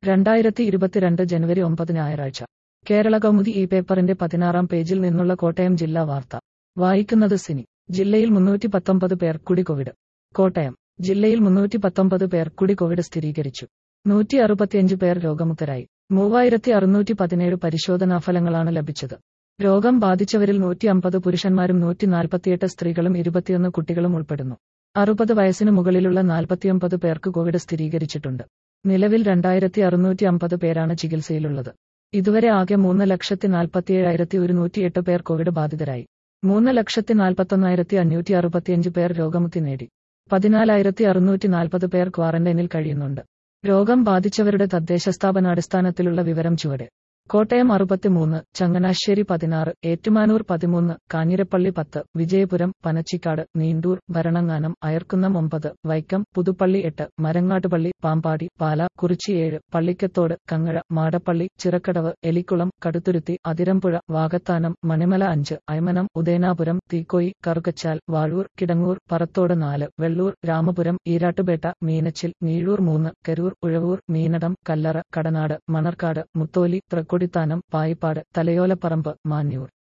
രണ്ടായിരത്തി ഇരുപത്തിരണ്ട് ജനുവരി ഒമ്പത് ഞായറാഴ്ച കേരള കൗമുദി ഈ പേപ്പറിന്റെ പതിനാറാം പേജിൽ നിന്നുള്ള കോട്ടയം ജില്ലാ വാർത്ത വായിക്കുന്നത് സിനി ജില്ലയിൽ മുന്നൂറ്റി പത്തൊമ്പത് പേർ കൂടി കോവിഡ് കോട്ടയം ജില്ലയിൽ മുന്നൂറ്റി പത്തൊമ്പത് പേർ കൂടി കോവിഡ് സ്ഥിരീകരിച്ചു നൂറ്റി അറുപത്തിയഞ്ച് പേർ രോഗമുക്തരായി മൂവായിരത്തി അറുന്നൂറ്റി പതിനേഴ് പരിശോധനാഫലങ്ങളാണ് ലഭിച്ചത് രോഗം ബാധിച്ചവരിൽ നൂറ്റി അമ്പത് പുരുഷന്മാരും നൂറ്റി നാൽപ്പത്തിയെട്ട് സ്ത്രീകളും ഇരുപത്തിയൊന്ന് കുട്ടികളും ഉൾപ്പെടുന്നു അറുപത് വയസ്സിന് മുകളിലുള്ള നാൽപ്പത്തിയൊമ്പത് പേർക്ക് കോവിഡ് സ്ഥിരീകരിച്ചിട്ടുണ്ട് നിലവിൽ രണ്ടായിരത്തി അറുന്നൂറ്റി അമ്പത് പേരാണ് ചികിത്സയിലുള്ളത് ഇതുവരെ ആകെ മൂന്ന് ലക്ഷത്തി നാൽപ്പത്തിയേഴായിരത്തി ഒരുന്നൂറ്റിയെട്ട് പേർ കോവിഡ് ബാധിതരായി മൂന്ന് ലക്ഷത്തി നാൽപ്പത്തൊന്നായിരത്തി അഞ്ഞൂറ്റി അറുപത്തിയഞ്ച് പേർ രോഗമുക്തി നേടി പതിനാലായിരത്തി അറുന്നൂറ്റി നാൽപ്പത് പേർ ക്വാറന്റൈനിൽ കഴിയുന്നുണ്ട് രോഗം ബാധിച്ചവരുടെ തദ്ദേശസ്ഥാപനാടിസ്ഥാനത്തിലുള്ള വിവരം ചുവടെ കോട്ടയം അറുപത്തിമൂന്ന് ചങ്ങനാശ്ശേരി പതിനാറ് ഏറ്റുമാനൂർ പതിമൂന്ന് കാഞ്ഞിരപ്പള്ളി പത്ത് വിജയപുരം പനച്ചിക്കാട് നീണ്ടൂർ ഭരണങ്ങാനം അയർക്കുന്നം ഒമ്പത് വൈക്കം പുതുപ്പള്ളി എട്ട് മരങ്ങാട്ടുപള്ളി പാമ്പാടി പാല കുറിച്ചി ഏഴ് പള്ളിക്കത്തോട് കങ്ങഴ മാടപ്പള്ളി ചിറക്കടവ് എലിക്കുളം കടുത്തുരുത്തി അതിരമ്പുഴ വാകത്താനം മണിമല അഞ്ച് അയമനം ഉദയനാപുരം തീക്കോയി കറുകച്ചാൽ വാഴൂർ കിടങ്ങൂർ പറത്തോട് നാല് വെള്ളൂർ രാമപുരം ഈരാട്ടുപേട്ട മീനച്ചിൽ നീഴൂർ മൂന്ന് കരൂർ ഉഴവൂർ മീനടം കല്ലറ കടനാട് മണർക്കാട് മുത്തോലി തൃക്കൊടിത്താനം പായിപ്പാട് തലയോലപ്പറമ്പ് മാഞ്ഞൂർ